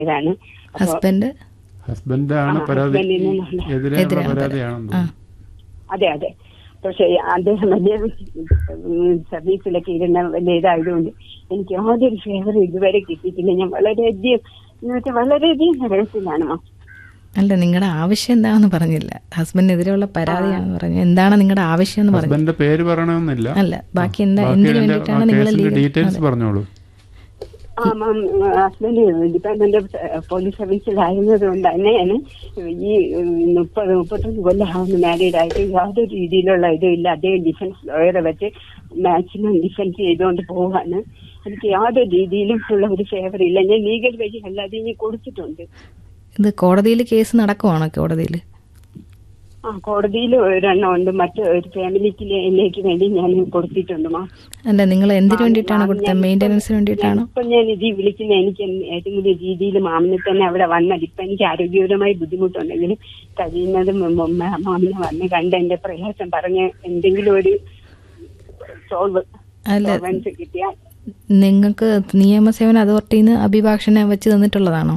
ഇതാണ് അപ്പൊ ഹസ്ബൻഡ് ഹസ്ബൻഡാണ് ആ, പരാതി ഹസ്ബൻഡിന് എതിരെയുള്ള എതിരാണ് പരാതിയാണെന്ന് ആ തോന്നുന്നു അതെ അതെ പക്ഷെ അദ്ദേഹം വലിയ ഉം, സർവീസിലൊക്കെ ഇരുന്ന വലിയ ഇതായതുകൊണ്ട് എനിക്ക് യാതൊരു ഫേവർ ഇതുവരെ കിട്ടിയിട്ടില്ല ഞാൻ വളരെയധികം എന്ന് വെച്ചാൽ വളരെയധികം നരകത്തിലാണ് മാം അല്ല നിങ്ങളുടെ ആവശ്യം എന്താണെന്ന് പറഞ്ഞില്ല ഹസ്ബൻഡിനെതിരെയുള്ള പരാതിയാണെന്ന് പറഞ്ഞു എന്താണ് നിങ്ങളുടെ ആവശ്യം എന്ന് പറഞ്ഞു ഹസ്ബൻഡിന്റെ പേര് പറയണമെന്നില്ല അല്ല ബാക്കി എന്താ ബാക്കി എന്തിനു അതിന്റെ വേണ്ടിയിട്ടാണ് നിങ്ങൾ കേസിന്റെ ഡീറ്റെയിൽസ് പറഞ്ഞോളൂ ആ ma'am husband department of police സർവീസിലായിരുന്നത് കൊണ്ട് തന്നെയാണ് ഈ ഉം, മുപ്പത് മുപ്പത്തൊന്ന് കൊല്ലമാവുന്ന മാരീഡ് ആയിട്ട് യാതൊരു രീതിയിലുള്ള ഇതും ഇല്ല അദ്ദേഹം ഡിഫൻസ് ലോയറെ വെച്ച് മാക്സിമം ഡിഫൻസ് ചെയ്തുകൊണ്ട് പോവാണ് എനിക്ക് യാതൊരു രീതിയിലും ഉള്ള ഒരു ഫേവർ ഇല്ല ഞാൻ ലീഗൽ വഴി അല്ലാതെ ഇനി കൊടുത്തിട്ടുണ്ട് ഇത് കോടതിയിൽ കേസ് നടക്കുവാണോ കോടതിയിൽ ആ കോടതിയിൽ ഒരെണ്ണം ഉണ്ട് മറ്റു ഒരു ഫാമിലിക്ക് വേണ്ടി ഞാൻ കൊടുത്തിട്ടുണ്ട് മാം അല്ല നിങ്ങൾ എന്തിനു മാം, വേണ്ടിയിട്ടാണ് മാം, കൊടുത്തത് ഞാൻ മെയിൻ്റനൻസിന് വേണ്ടിയിട്ടാണോ ഇപ്പൊ ഞാൻ ഇതിൽ വിളിക്കുന്ന എനിക്ക് എന്ത് ഏതെങ്കിലും രീതിയിൽ മാമിനെ തന്നെ അവിടെ വന്നാൽ ഇപ്പൊ എനിക്ക് ആരോഗ്യപരമായി ബുദ്ധിമുട്ടുണ്ടെങ്കിലും കഴിയുന്നതും മ- മ- മാമിനെ വന്ന് കണ്ട് എന്റെ പ്രയാസം പറഞ്ഞ് എന്തെങ്കിലും ഒരു സോൾവ് അല്ല സോൾവൻസ് കിട്ടിയാൽ നിങ്ങൾക്ക് നിയമസേവന അതോറിറ്റിയിൽ നിന്ന് അഭിഭാഷകനെ വെച്ച് തന്നിട്ടുള്ളതാണോ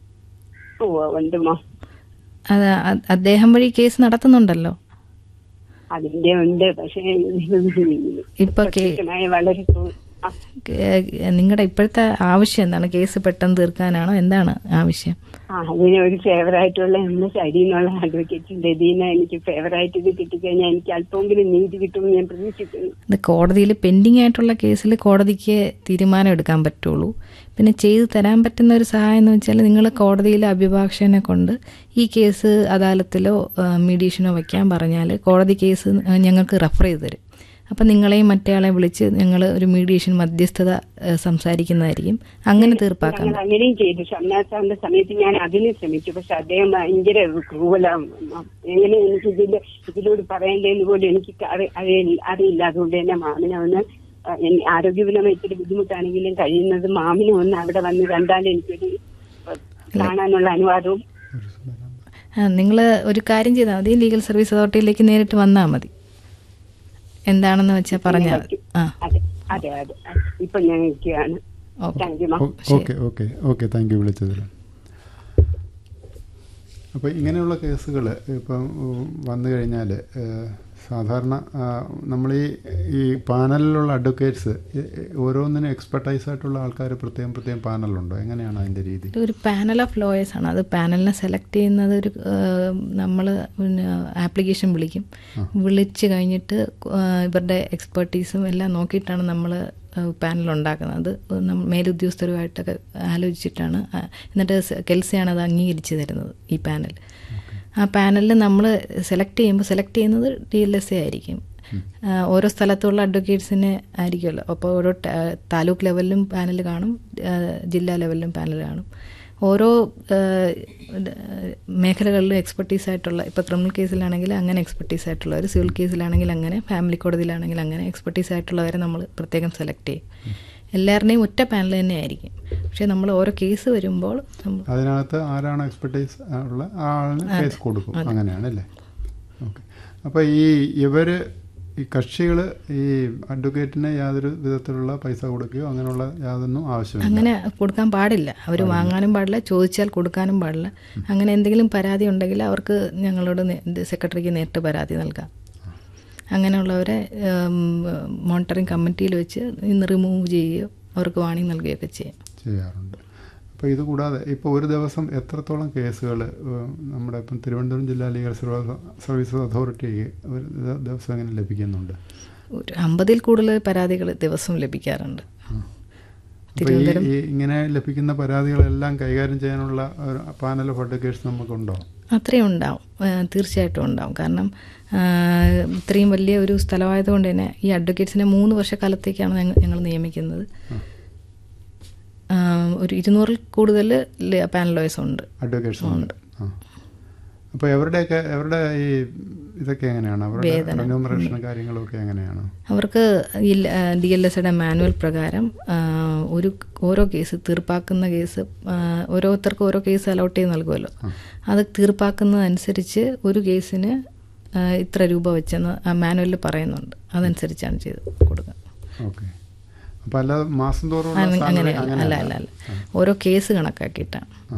ഓ ഉണ്ട് മാം അത് അ- അദ്ദേഹം വഴി കേസ് നടത്തുന്നുണ്ടല്ലോ അതിന്റെ ഉണ്ട് പക്ഷേ ഇപ്പൊ കേ- പ്രത്യേകമായ വളരെ സു- ആ, നിങ്ങളുടെ ഇപ്പോഴത്തെ ആവശ്യം എന്താണ് കേസ് പെട്ടെന്ന് തീർക്കാനാണോ എന്താണ് ആവശ്യം ആ അതിന് ഒരു ഫേവറായിട്ടുള്ള എന്റെ സൈഡിൽ നിന്നുള്ള അഡ്വക്കേറ്റിന്റെ ഇതിന് എനിക്ക് ഫേവറായിട്ട് ഇത് കിട്ടിക്കഴിഞ്ഞാൽ എനിക്ക് അല്പമെങ്കിലും നീതി കിട്ടുമെന്ന് ഞാൻ പ്രതീക്ഷിക്കുന്നു ഇത് കോടതിയിൽ പെൻഡിങ് ആയിട്ടുള്ള കേസിൽ കോടതിക്ക് തീരുമാനം എടുക്കാൻ പറ്റുള്ളൂ പിന്നെ ചെയ്തു തരാൻ പറ്റുന്ന ഒരു സഹായം എന്ന് വെച്ചാൽ നിങ്ങൾ കോടതിയിലെ അഭിഭാഷകനെ കൊണ്ട് ഈ കേസ് അദാലത്തിലോ മീഡിയേഷനോ വയ്ക്കാൻ പറഞ്ഞാൽ കോടതി കേസ് ഞങ്ങൾക്ക് റെഫർ ചെയ്ത് തരും അപ്പം നിങ്ങളെയും മറ്റേയാളെ വിളിച്ച് ഞങ്ങൾ ഒരു മീഡിയേഷൻ മധ്യസ്ഥത ആ, സംസാരിക്കുന്നതായിരിക്കും അങ്ങനെ തീർപ്പാക്കാൻ ഞങ്ങൾ അങ്ങനെയും ചെയ്തു ഷംനാഥ് സാറിന്റെ സമയത്ത് ഞാൻ അതിന് ശ്രമിച്ചു പക്ഷെ അദ്ദേഹം ഭയങ്കര ക്രൂവലാണ് എങ്ങനെ എനിക്ക് ഇതിന്റെ ഇതിലൂടെ പറയണ്ടേന്ന് പോലും എനിക്ക് അറി- അറിയില്ല അറിയില്ല അതുകൊണ്ട് തന്നെ മാമിനെ ഒന്ന് ആ, എൻ- ആരോഗ്യപരമായി ഇത്തിരി ബുദ്ധിമുട്ടാണെങ്കിലും കഴിയുന്നത് മാമിനെ ഒന്ന് അവിടെ വന്ന് കണ്ടാൽ എനിക്കൊരു ആ, കാണാനുള്ള അനുവാദവും നിങ്ങൾ ഒരു കാര്യം ചെയ്താൽ മതി ലീഗൽ സർവീസ് അതോറിറ്റിയിലേക്ക് നേരിട്ട് വന്നാൽ മതി എന്താണെന്ന് വെച്ചാൽ പറഞ്ഞാൽ മതി ആ അതെ അതെ അതെ ഇപ്പൊ ഞാൻ നിൽക്കുകയാണ് okay thank you ma'am okay okay okay thank you വിളിച്ചതിൽ അപ്പോൾ ഇങ്ങനെയുള്ള കേസുകൾ ഇപ്പം ഉം, വന്നു കഴിഞ്ഞാൽ സാധാരണ ആ, നമ്മൾ ഈ ഈ പാനലിലുള്ള അഡ്വക്കേറ്റ്സ് ഓരോന്നിനും എക്സ്പെർട്ടൈസ് ആയിട്ടുള്ള ആൾക്കാർ പ്രത്യേകം പ്രത്യേകം പാനലുണ്ടോ എങ്ങനെയാണ് അതിൻ്റെ രീതി ഇത് ഒരു പാനൽ ഓഫ് ലോയേഴ്സ് ആണ് അത് പാനലിനെ സെലക്ട് ചെയ്യുന്നത് ഒരു നമ്മൾ പിന്നെ ആപ്ലിക്കേഷൻ വിളിക്കും വിളിച്ച് കഴിഞ്ഞിട്ട് ആ, ഇവരുടെ എക്സ്പെർട്ടീസും എല്ലാം നോക്കിയിട്ടാണ് നമ്മൾ പാനൽ ഉണ്ടാക്കുന്നത് അത് നമ്മൾ മേലുദ്യോഗസ്ഥരുമായിട്ടൊക്കെ ആലോചിച്ചിട്ടാണ് ആ, എന്നിട്ട് സ- കെൽസിയാണ് അത് അംഗീകരിച്ച് തരുന്നത് ഈ പാനൽ ആ പാനലിൽ നമ്മൾ സെലക്ട് ചെയ്യുമ്പോൾ സെലക്ട് ചെയ്യുന്നത് ഡി എൽ എസ് എ ആയിരിക്കും ആ, ഓരോ സ്ഥലത്തുള്ള അഡ്വക്കേറ്റ്സിനെ ആയിരിക്കുമല്ലോ അപ്പോൾ ഓരോ ട- താലൂക്ക് ലെവലിലും പാനൽ കാണും ആ, ജില്ലാ ലെവലിലും പാനൽ കാണും ഓരോ ആ, മേഖലകളിലും എക്സ്പെർട്ടീസ് ആയിട്ടുള്ള ഇപ്പോൾ ക്രിമിനൽ കേസിലാണെങ്കിൽ അങ്ങനെ എക്സ്പെർട്ടീസ് ആയിട്ടുള്ളവർ സിവിൽ കേസിലാണെങ്കിൽ അങ്ങനെ ഫാമിലി കോടതിയിലാണെങ്കിൽ അങ്ങനെ എക്സ്പെർട്ടീസ് ആയിട്ടുള്ളവരെ നമ്മൾ പ്രത്യേകം സെലക്ട് ചെയ്യും എല്ലാവരുടെയും ഒറ്റ പാനൽ തന്നെ ആയിരിക്കും പക്ഷേ നമ്മൾ ഓരോ കേസ് വരുമ്പോൾ നമ്മൾ അതിനകത്ത് ആരാണ് എക്സ്പെർട്ടൈസ് ഉള്ള ആ ആളിന് കേസ് കൊടുക്കും അങ്ങനെയാണ് അല്ലേ ഓക്കെ അപ്പോൾ ഈ ഇവർ ഈ കക്ഷികൾ ഈ അഡ്വക്കേറ്റിന് യാതൊരു വിധത്തിലുള്ള പൈസ കൊടുക്കുകയോ അങ്ങനെയുള്ള യാതൊന്നും ആവശ്യമില്ല അങ്ങനെ കൊടുക്കാൻ പാടില്ല അവർ വാങ്ങാനും പാടില്ല ചോദിച്ചാൽ കൊടുക്കാനും പാടില്ല അങ്ങനെ എന്തെങ്കിലും പരാതി ഉണ്ടെങ്കിൽ അവർക്ക് ഞങ്ങളോട് നേ- ഇത് സെക്രട്ടറിക്ക് നേരിട്ട് പരാതി നൽകാം അങ്ങനെയുള്ളവരെ മോണിറ്ററിംഗ് കമ്മിറ്റിയിൽ വെച്ച് ഇന്ന് റിമൂവ് ചെയ്യുകയോ അവർക്ക് വാണിംഗ് നൽകുകയൊക്കെ ചെയ്യാം ചെയ്യാറുണ്ട് അപ്പോൾ ഇത് കൂടാതെ ഇപ്പോൾ ഒരു ദിവസം എത്രത്തോളം കേസുകൾ നമ്മുടെ ഇപ്പം തിരുവനന്തപുരം ജില്ലാ ലീഗൽ സർവീസ് സർവീസ് അതോറിറ്റിക്ക് ഒരു ദ- ദിവസം എങ്ങനെ ലഭിക്കുന്നുണ്ട് ഒരു അമ്പതിൽ കൂടുതൽ പരാതികൾ ദിവസം ലഭിക്കാറുണ്ട് അപ്പോൾ ഈ ഈ ഇങ്ങനെ ലഭിക്കുന്ന പരാതികളെല്ലാം കൈകാര്യം ചെയ്യാനുള്ള ഒരു പാനൽ ഓഫ് അഡ്വക്കേറ്റ്സ് നമുക്കുണ്ടോ അത്രയും ഉണ്ടാവും ആ, തീർച്ചയായിട്ടും ഉണ്ടാവും കാരണം ആ, ഇത്രയും വലിയ ഒരു സ്ഥലമായതുകൊണ്ട് തന്നെ ഈ അഡ്വക്കേറ്റ്സിനെ മൂന്ന് വർഷക്കാലത്തേക്കാണ് ഞങ്ങൾ ഞങ്ങൾ നിയമിക്കുന്നത് ആ, ഒരു ഇരുന്നൂറിൽ കൂടുതൽ പാനൽ ലോയേഴ്സ് ഉണ്ട് അഡ്വക്കേറ്റ്സ് ഉണ്ട് ആ അപ്പോൾ എവരുടെയൊക്കെ എവരുടെ ഈ ഇതൊക്കെ എങ്ങനെയാണ് അവരുടെ റെന്യൂമറേഷൻ കാര്യങ്ങളൊക്കെ എങ്ങനെയാണ് അവർക്ക് ഈ ഡി എൽ എസ്യുടെ മാനുവൽ പ്രകാരം ആ, ഒരു ഓരോ കേസ് തീർപ്പാക്കുന്ന കേസ് ആ, ഓരോരുത്തർക്കും ഓരോ കേസ് അലോട്ട് ചെയ്ത് നൽകുമല്ലോ അത് തീർപ്പാക്കുന്നതനുസരിച്ച് ഒരു കേസിന് ആ, ഇത്ര രൂപ വെച്ചെന്ന് ആ മാനുവലിൽ പറയുന്നുണ്ട് അതനുസരിച്ചാണ് ചെയ്ത് കൊടുക്കുക ഓക്കെ അപ്പം അല്ലാതെ മാസം തോറും അങ്ങനെ അല്ല അല്ല അല്ല ഓരോ കേസ് കണക്കാക്കിയിട്ടാണ്